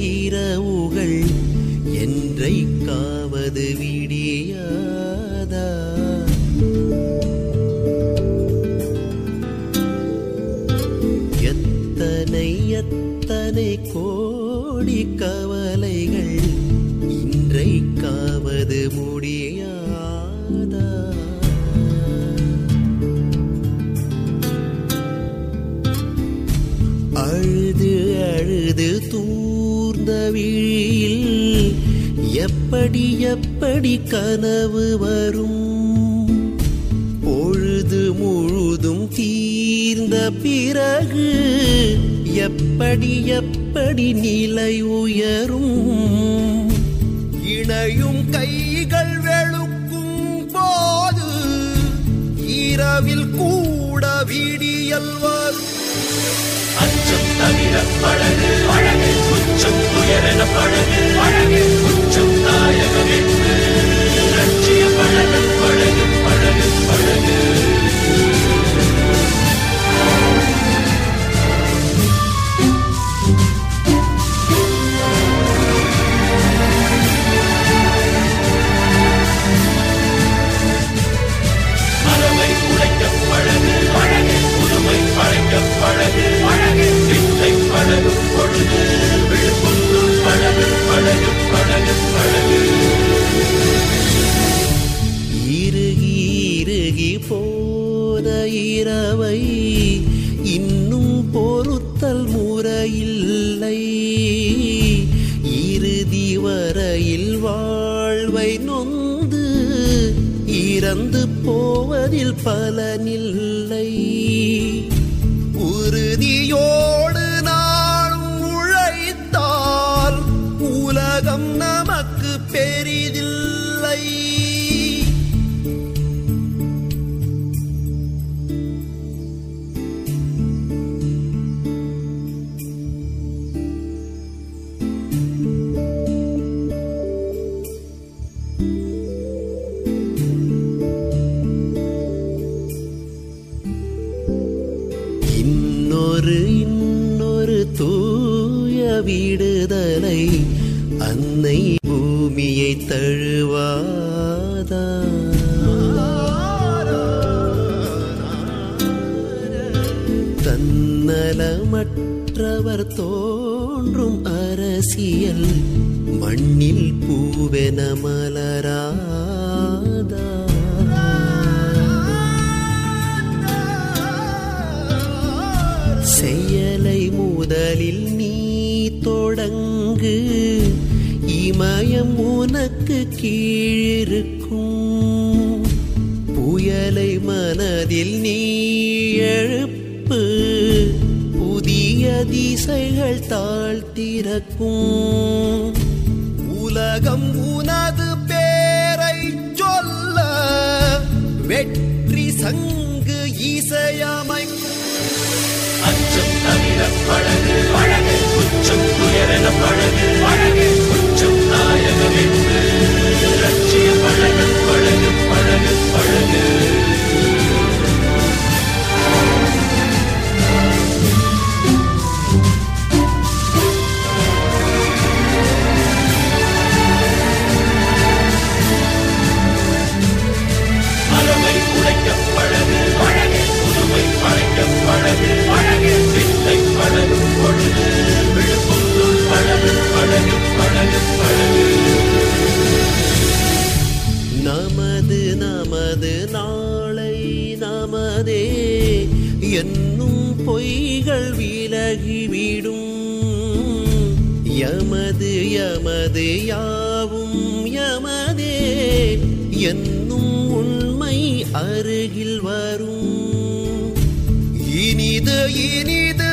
இரவுகள் என்றைக்காவது விடியாதா எத்தனை எத்தனை கோடி கவலைகள் இன்றைக்காவது முடியாதா அழுது அழுது தூர்ந்த விழியில் எப்படி எப்படி கனவு வரும் பொழுது முழுதும் தீர்ந்த பிறகு எப்படி எப்படி நிலை உயரும் இணையும் கைகள் வெளுக்கும் போது இரவில் கூட விடியல் வரும் அச்சம் தவிர பழகு பழகு உச்சம் துயரென பழகு பழகு உச்சம் நாயகம் என்று லட்சிய பழகு பழகு பழகு பழகு மரபை உடைக்க பழகு பழகு புதுமை பழைக்க பழகு பழகு வித்தை பழகும் பொழுது விழுப்புண்டு பழகு பழகு பழகு பழகு இறுகி இறுகி போத இரவை இன்னும் பொறுத்தல் முறையில்லை இறுதி வரையில் வாழ்வை நொந்து இறந்து போவதில் பலனில்லை உறுதியோடு நாளும் உழைத்தால் உலகம் நமக்கு பெரிதில்லை இன்னொரு இன்னொரு தூய விடுதலை அன்னை பூமியை தழுவாதா தன்னலமற்றவர் தோன்றும் அரசியல் மண்ணில் பூவென மலராதா செயலை முதலில் நீ தொடங்கு இமயம் உனக்கு கீழிருக்கும் புயலை மனதில் நீ எழுப்பு புதிய திசைகள் தாழ்த்திறக்கும் உலகம் உனது பேரை சொல்ல வெற்றி சங்கு இசையமைக்கும் அச்சம் தவிர பழகு பழகு உச்சம் துயரென பழகு பழகு உச்சம் நாயகம் என்று லட்சிய பழகு பழகு பழகு பழகு மரபை உடைக்க பழகு பழகு புதுமை பழைக்க பழகு பழகு வித்தை பழகும் பொழுது விழுப்புண்டு பழகு பழகு பழகு பழகு நமது நமது நாளை நமதே என்னும் பொய்கள் விலகிவிடும் யமது யமது யாவும் யமதே என்னும் உண்மை அருகில் வரும் இனிது இனிது